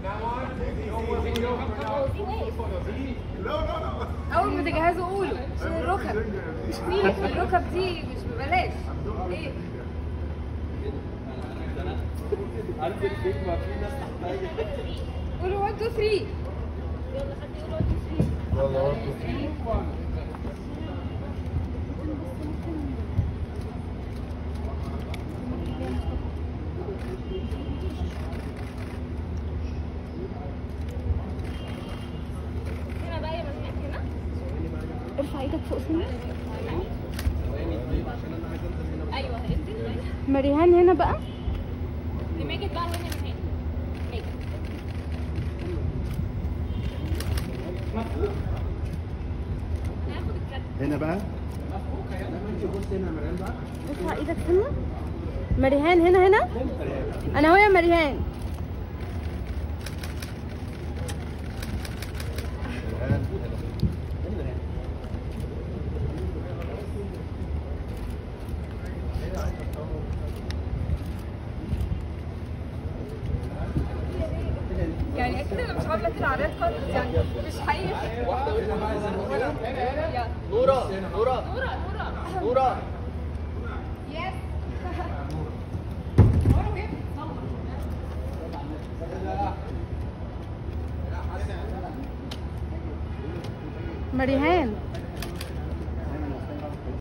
اول ما تجهزوا قولوا عشان الركب في الركب دي مش ببلاش ايه عارف الفكرة في ناس تحتاج قولوا 1 2 3 هنا بقى يا مسموح هنا ارفع ايدك فوق سنة ايوه انزل مريهان هنا بقى لماجد بقى هنا من هنا ماجد ناخد الكادر هنا بقى ارفع ايدك سنة مريهان هنا هنا انا هو يا مريهان يعني اكيد انا مش عامله كده عرض خالص يعني مش حقيقي يلا نورة نورة نورا نورا نورة يس مريهان